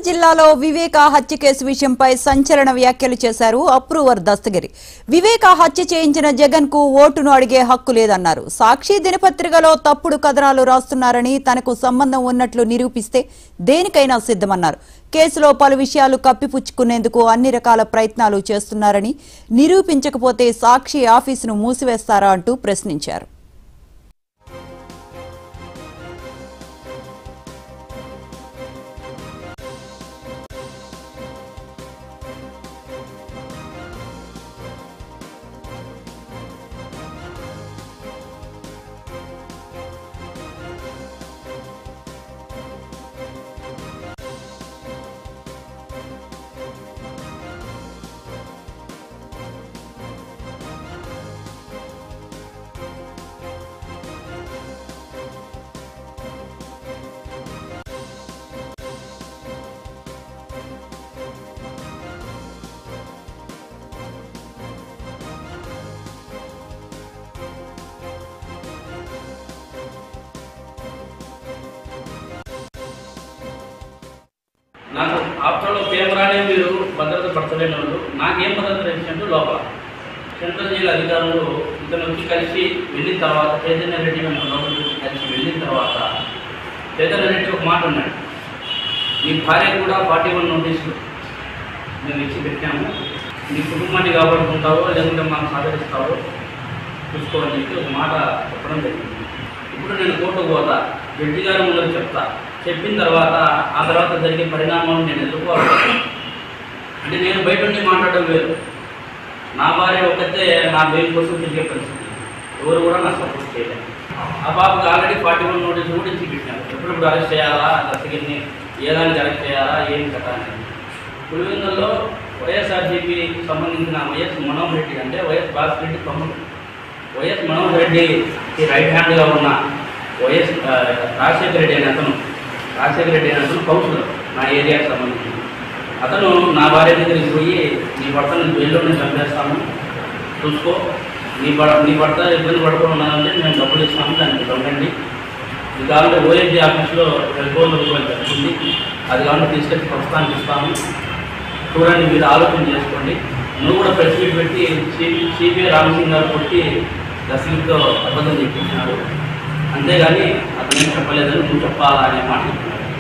జిల్లాలో వివేక హత్య కేసు విషయంపై సంచలన వ్యాఖ్యలు చేశారు అప్రూవర్ దస్తగిరి వివేక హత్య చేయించిన జగన్ కు ఓటును అడిగే హక్కు లేదన్నారు సాక్షి దినపత్రికలో తప్పుడు కథనాలు రాస్తున్నారని తనకు సంబంధం ఉన్నట్లు నిరూపిస్తే దేనికైనా సిద్ధమన్నారు కేసులో పలు విషయాలు కప్పిపుచ్చుకునేందుకు అన్ని రకాల ప్రయత్నాలు చేస్తున్నారని నిరూపించకపోతే సాక్షి ఆఫీసును మూసివేస్తారా అంటూ ప్రశ్నించారు నాకు ఆఫ్టర్లో పేపరానే మీరు భద్రత పడతలేని వాళ్ళు నాకేం భద్రత ఇచ్చినట్టు లోపల సెంట్రల్ జైలు అధికారులు ఇతను వచ్చి కలిసి వెళ్ళిన తర్వాత చైతన్య రెడ్డి వెంట లోపలికి వచ్చి కలిసి వెళ్ళిన తర్వాత చైతన్య రెడ్డి ఒక మాట ఉన్నాడు నీ భార్య కూడా ఫార్టీ వన్ నోటీసులు మేము ఇచ్చి పెట్టాము నీ కుటుంబాన్ని కాపాడుకుంటావో లేకుంటే మాకు సహకరిస్తావో చూసుకోవాలని చెప్పి ఒక మాట చెప్పడం జరిగింది ఇప్పుడు నేను కోర్టుకు పోతా జడ్జి గారు ముందు చెప్తా చెప్పిన తర్వాత ఆ తర్వాత జరిగే పరిణామాలను నేను ఎదుర్కోవాలి అంటే నేను బయట ఉండి మాట్లాడడం వేరు నా భార్య ఒక్కతే నా బెయిల్ కోసం తిరిగే పరిస్థితి ఎవరు కూడా నాకు సపోర్ట్ చేయలేదు ఆ బాబుకి ఆల్రెడీ ఫార్టీ వన్ నోటీస్ కూడా ఇచ్చి పెట్టాను ఎప్పుడెప్పుడు అరెస్ట్ చేయాలా దర్శకుడిని ఏ దానికి అరెస్ట్ చేయాలా ఏం కథ అనేది పులివెందుల్లో వైఎస్ఆర్సీపీ సంబంధించిన వైఎస్ మనోహర్ రెడ్డి అంటే వైఎస్ భాస్కర్ రెడ్డి తమ్ముడు వైఎస్ మనోహర్ రెడ్డికి రైట్ హ్యాండ్గా ఉన్న వైఎస్ ఆ, రాజశేఖర రెడ్డి అనే అతను రాజశేఖర రెడ్డి అనే అతను కౌన్సిలర్ నా ఏరియాకి సంబంధించి అతను నా భార్య దగ్గరికి పోయి నీ భర్తను జైల్లోనే చంపేస్తాము చూసుకో నీ భర్త నీ భర్త ఇబ్బంది పడుకుని ఉన్నానంటే మేము డబ్బులు ఇస్తాము దానికి దొంగండి ఇది కావాలంటే ఓఎస్డీ ఆఫీస్లో రెండు కోట్ల రూపాయలు తగ్గుతుంది అది కావాలంటే తీసుకొచ్చి ప్రస్తుతానికి ఇస్తాము చూడండి మీరు ఆలోచన చేసుకోండి నువ్వు కూడా ప్రెస్ మీట్ పెట్టి సిపిఐ రామసింగ్ గారు కొట్టి దర్శకులతో అబద్ధం చెప్పించినాడు అంతేగాని అతను ఏం చెప్పలేదని నువ్వు చెప్పాలా అనే మాట చెప్పినాడు